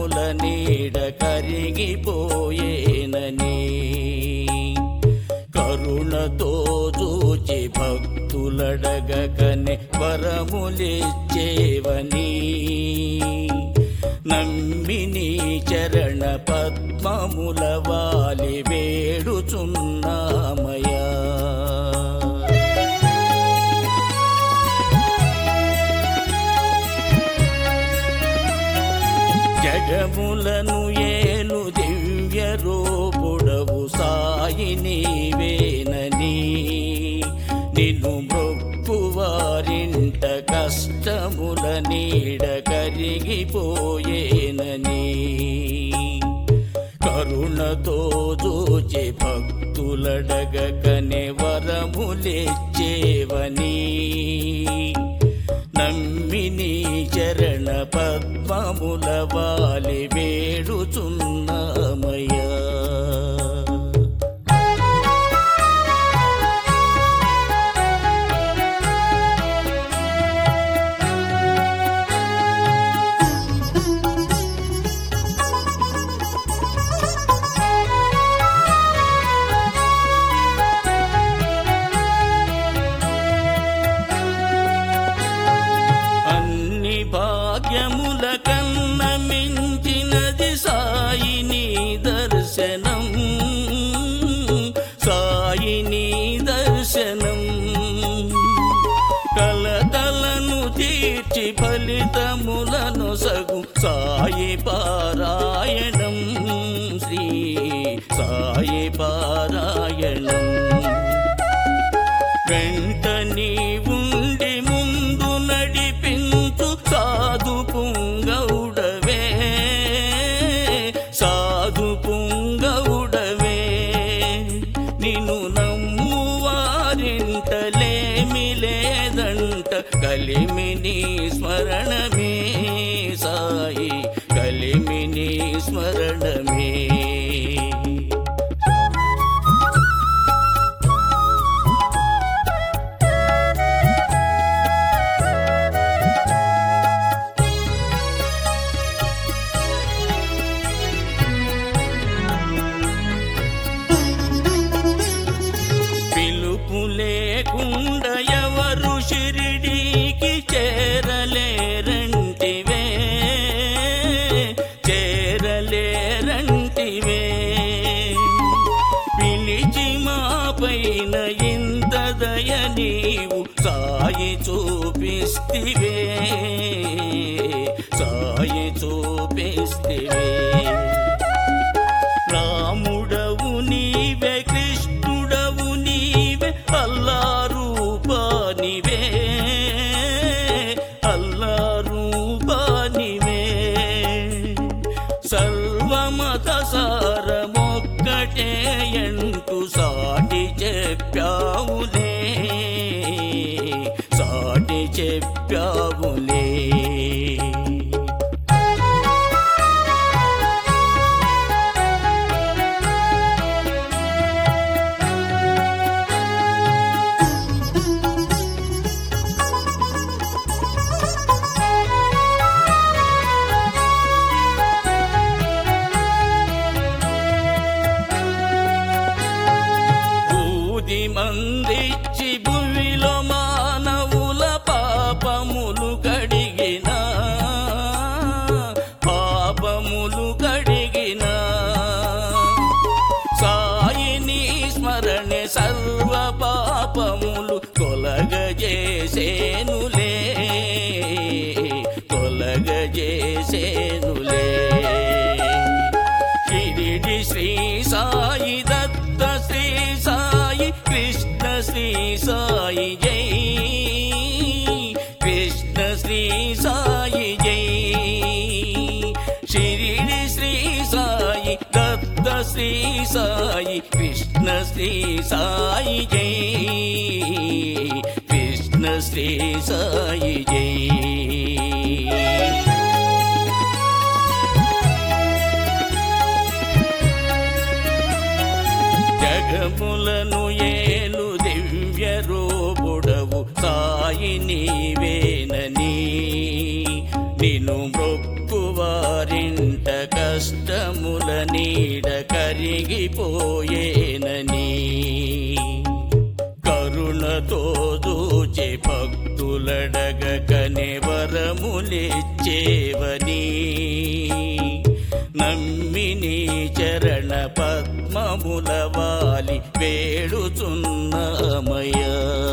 కష్టముల నీడ కరిగిపోయేనని కరుణతో చూచి భక్తులడగకనే వరములిచ్చేవని నమ్మిని చరణ పద్మముల వాలి వేడుచున్నామయా జగములను ఏలు దివ్య రూపుడవు సాయి నీవేనని నిన్ను మొక్కువారింట కష్టముల నీడ కరిగిపోయేనని కరుణతో చూచి భక్తులడగకనే వరములిచ్చేవని నమ్మిని చరణ పద్మముల వాలి వేడుచున్నామయ్యా అన్ని భాగ్యముల కన్న మించినది సాయిని దర్శనం సాయిని దర్శనం కలతలను తీర్చి ఫలితములను సగు సాయి పారాయణం శ్రీ సాయి పారాయణం వెంట నీ ఉండి ముందు నడిపించు సాధు పుంగౌడవే సాధు పుంగౌడవే నిన్ను నమ్ము వారింటలేమి లేదంట కలిమిని స్మరణమే సాయి కలిమిని స్మరణమే పిలుపు లేకుండా ఎవరు షిరిడీకి చేరలేరంటివే చేరలేరంటివే పిలిచి మా పైన ఇంత దయ నీవు సాయి చూపిస్తివే సాయి చూపిస్తివే రాముడవు నీవే కృష్ణుడవు నీవే అల్లా రూపానివే అల్లా రూపానివే సర్వమత సారమొక్కటే ఎంటూ సాటి చెప్పావులే సాటి చెప్పావులే బూది మందిచ్చి భూమిలో మానవుల పాపములు కడిగిన పాపములు కడిగిన సాయిని స్మరణ సర్వ పాపములు తొలగజేసేనులే తొలగజేసేనులే షిరిడి శ్రీ సాయి దత్త శ్రీ సాయి కృష్ణ శ్రీ సాయి జై కృష్ణ శ్రీ సాయి జై షిరిడి శ్రీ సాయి దత్త శ్రీ సాయి కృష్ణ శ్రీ సాయి జై కృష్ణ శ్రీ సాయి జై జగములను ఏలు దివ్య రూపుడవు సాయి నీవేనని నిన్ను మొక్కువ వారింట కష్టముల నీడ కరిగిపోయేనని కరుణతో దూచే భక్తులడగకనే వరములిచ్చేవని నమ్మిని చరణ పద్మముల వాలి వేడుచున్నామయ్యా